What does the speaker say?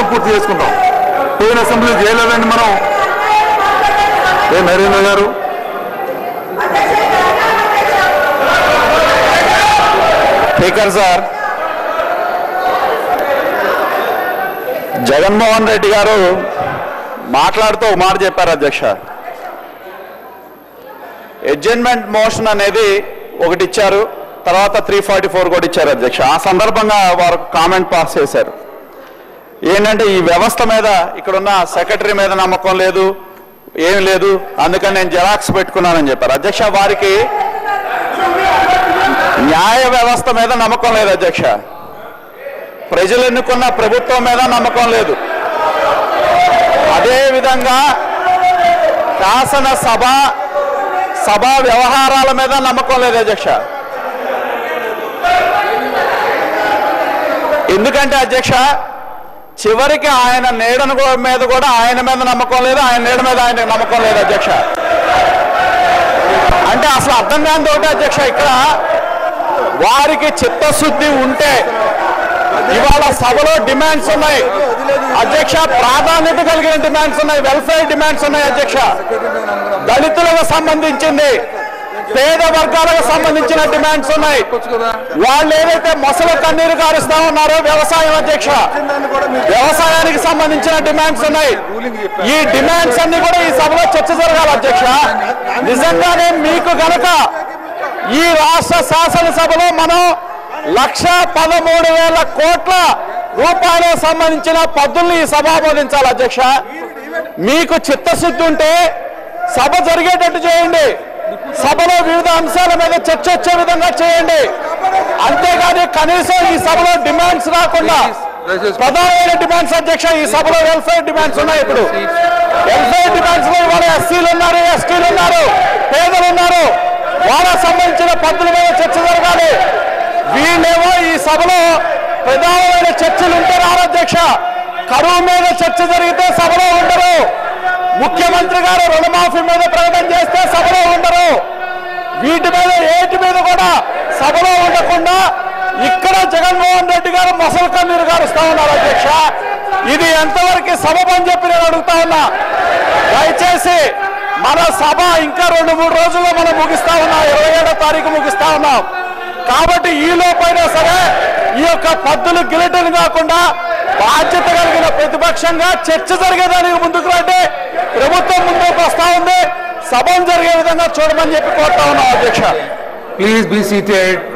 మొత్తం పూర్తి చేసుకుంటాం పోయిన అసెంబ్లీ చేయలేదండి మనం ఏ నరేంద్ర గారు స్పీకర్ సార్ జగన్మోహన్ రెడ్డి గారు మాట్లాడుతూ ఒక మాట చెప్పారు అధ్యక్ష ఎడ్జైన్మెంట్ మోషన్ అనేది ఒకటి ఇచ్చారు తర్వాత త్రీ ఫార్టీ ఫోర్ కూడా ఇచ్చారు అధ్యక్ష ఆ సందర్భంగా వారు కామెంట్ పాస్ చేశారు ఏంటంటే ఈ వ్యవస్థ మీద ఇక్కడున్న సెక్రటరీ మీద నమ్మకం లేదు ఏం లేదు అందుకని నేను జెరాక్స్ పెట్టుకున్నానని చెప్పారు అధ్యక్ష వారికి న్యాయ వ్యవస్థ మీద నమ్మకం లేదు అధ్యక్ష ప్రజలు ఎన్నుకున్న ప్రభుత్వం మీద నమ్మకం లేదు అదే విధంగా శాసన సభ సభ వ్యవహారాల మీద నమ్మకం లేదు అధ్యక్ష ఎందుకంటే అధ్యక్ష చివరికి ఆయన నీడను కూ- మీద కూడా ఆయన మీద నమ్మకం లేదు ఆయన నీడ మీద ఆయన నమ్మకం లేదు అధ్యక్ష అంటే అసలు అర్థం కాని ఒకటి అధ్యక్ష ఇక్కడ వారికి చిత్తశుద్ధి ఉంటే ఇవాళ సభలో డిమాండ్స్ ఉన్నాయి అధ్యక్ష ప్రాధాన్యత కలిగిన డిమాండ్స్ ఉన్నాయి వెల్ఫేర్ డిమాండ్స్ ఉన్నాయి అధ్యక్ష దళితులకు సంబంధించింది పేద వర్గాలకు సంబంధించిన డిమాండ్స్ ఉన్నాయి వాళ్ళు ఏదైతే మొసలు కన్నీరు కారుస్తా ఉన్నారో వ్యవసాయం అధ్యక్ష వ్యవసాయానికి సంబంధించిన డిమాండ్స్ ఉన్నాయి ఈ డిమాండ్స్ అన్ని కూడా ఈ సభలో చర్చ జరగాలి అధ్యక్ష నిజంగానే మీకు గనక ఈ రాష్ట్ర శాసనసభలో మనం లక్ష పదమూడు వేల కోట్ల రూపాయలకు సంబంధించిన పద్దుల్ని ఈ సభ ఆమోదించాలి అధ్యక్ష మీకు చిత్తశుద్ధి ఉంటే సభ జరిగేటట్టు చేయండి సభలో వివిధ అంశాల మీద చర్చ వచ్చే విధంగా చేయండి అంతేగాని కనీసం ఈ సభలో డిమాండ్స్ రాకుండా ప్రధానమైన డిమాండ్స్ అధ్యక్ష ఈ సభలో వెల్ఫేర్ డిమాండ్స్ ఉన్నాయి ఇప్పుడు వెల్ఫేర్ డిమాండ్స్ లో ఇవాళ ఎస్సీలు ఉన్నారు ఎస్టీలు ఉన్నారు పేదలు ఉన్నారు వాళ్ళకు సంబంధించిన పద్ధతుల మీద చర్చ జరగాలి వీళ్ళేమో ఈ సభలో ప్రధానమైన చర్చలు ఉంటే రారు అధ్యక్ష కరువు మీద చర్చ జరిగితే సభలో ఉండరు ముఖ్యమంత్రి గారు రుణమాఫీ మీద ప్రకటన చేస్తే సభలో ఉండరు వీటి మీద ఏటి మీద కూడా సభలో ఉండకుండా ఇక్కడ జగన్మోహన్ రెడ్డి గారు మొసలు కన్నీరు గారుస్తా ఉన్నారు అధ్యక్ష ఇది ఎంతవరకు సభ అని చెప్పి నేను అడుగుతా ఉన్నా దయచేసి మన సభ ఇంకా రెండు మూడు రోజుల్లో మనం ముగిస్తా ఉన్నాం ఇరవై ఏడో తారీఖు ముగిస్తా ఉన్నాం కాబట్టి ఈ లోపైనా సరే ఈ యొక్క పద్దులు గిలటలు కాకుండా బాధ్యత కలిగిన ప్రతిపక్షంగా చర్చ జరిగేదానికి ముందుకు రండి ప్రభుత్వం ముందుకు వస్తా ఉంది సభ జరిగే విధంగా చూడమని చెప్పి కోరుతా ఉన్నాం అధ్యక్ష Please be seated.